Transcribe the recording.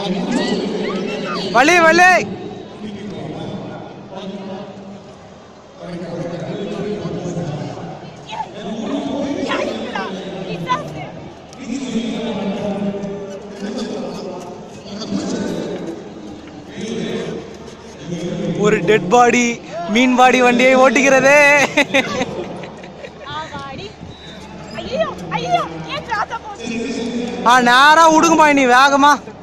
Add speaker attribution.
Speaker 1: வலி வலி ஒரு டெட் பாடி மீன் பாடி வண்டியை ஓட்டுகிறதே
Speaker 2: ஐயோ ஐயோ ஏன் திராட்சை போச்சு
Speaker 1: ஆ நேரா விடுங்கம்மா நீ வேகமா